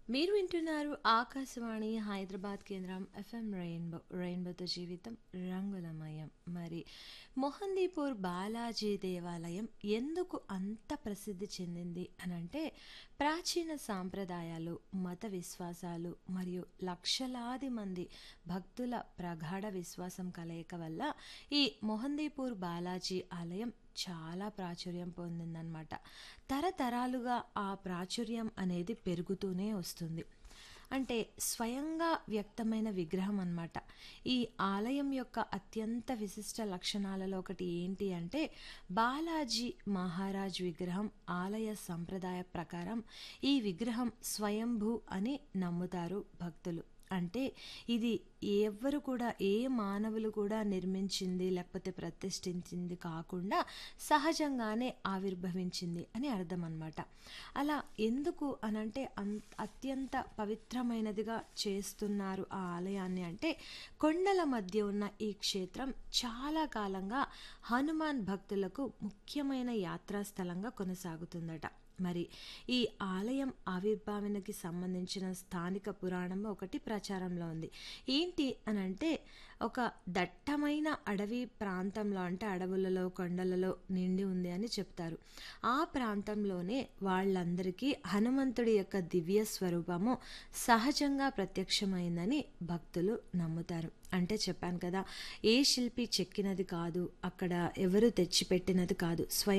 మీరు వింటున్నారు ఆకాశవాణి హైదరాబాద్ కేంద్రం ఎఫ్ఎం రెయిన్బో రెయిన్బోతో జీవితం రంగులమయం మరి మొహందీపూర్ బాలాజీ దేవాలయం ఎందుకు అంత ప్రసిద్ధి చెందింది అనంటే ప్రాచీన సాంప్రదాయాలు మత విశ్వాసాలు మరియు లక్షలాది మంది భక్తుల ప్రగాఢ విశ్వాసం కలయిక వల్ల ఈ మొహందీపూర్ బాలాజీ ఆలయం చాలా ప్రాచుర్యం పొందిందనమాట తరతరాలుగా ఆ ప్రాచుర్యం అనేది పెరుగుతూనే వస్తుంది అంటే స్వయంగా వ్యక్తమైన విగ్రహం అన్నమాట ఈ ఆలయం యొక్క అత్యంత విశిష్ట లక్షణాలలో ఒకటి ఏంటి అంటే బాలాజీ మహారాజ్ విగ్రహం ఆలయ సంప్రదాయ ప్రకారం ఈ విగ్రహం స్వయంభూ అని నమ్ముతారు భక్తులు అంటే ఇది ఎవ్వరు కూడా ఏ మానవులు కూడా నిర్మించింది లేకపోతే ప్రతిష్ఠించింది కాకుండా సహజంగానే ఆవిర్భవించింది అని అర్థం అనమాట అలా ఎందుకు అనంటే అన్ అత్యంత పవిత్రమైనదిగా చేస్తున్నారు ఆ ఆలయాన్ని అంటే కొండల మధ్య ఉన్న ఈ క్షేత్రం చాలా కాలంగా హనుమాన్ భక్తులకు ముఖ్యమైన యాత్రాస్థలంగా కొనసాగుతుందట మరి ఈ ఆలయం ఆవిర్భావనకి సంబంధించిన స్థానిక పురాణం ఒకటి ప్రచారంలో ఉంది ఏంటి అని అంటే ఒక దట్టమైన అడవి ప్రాంతంలో అంటే అడవులలో కొండలలో నిండి ఉంది అని చెప్తారు ఆ ప్రాంతంలోనే వాళ్ళందరికీ హనుమంతుడి యొక్క దివ్య స్వరూపము సహజంగా ప్రత్యక్షమైందని భక్తులు నమ్ముతారు అంటే చెప్పాను కదా ఏ శిల్పి చెక్కినది కాదు అక్కడ ఎవరు తెచ్చిపెట్టినది కాదు స్వయం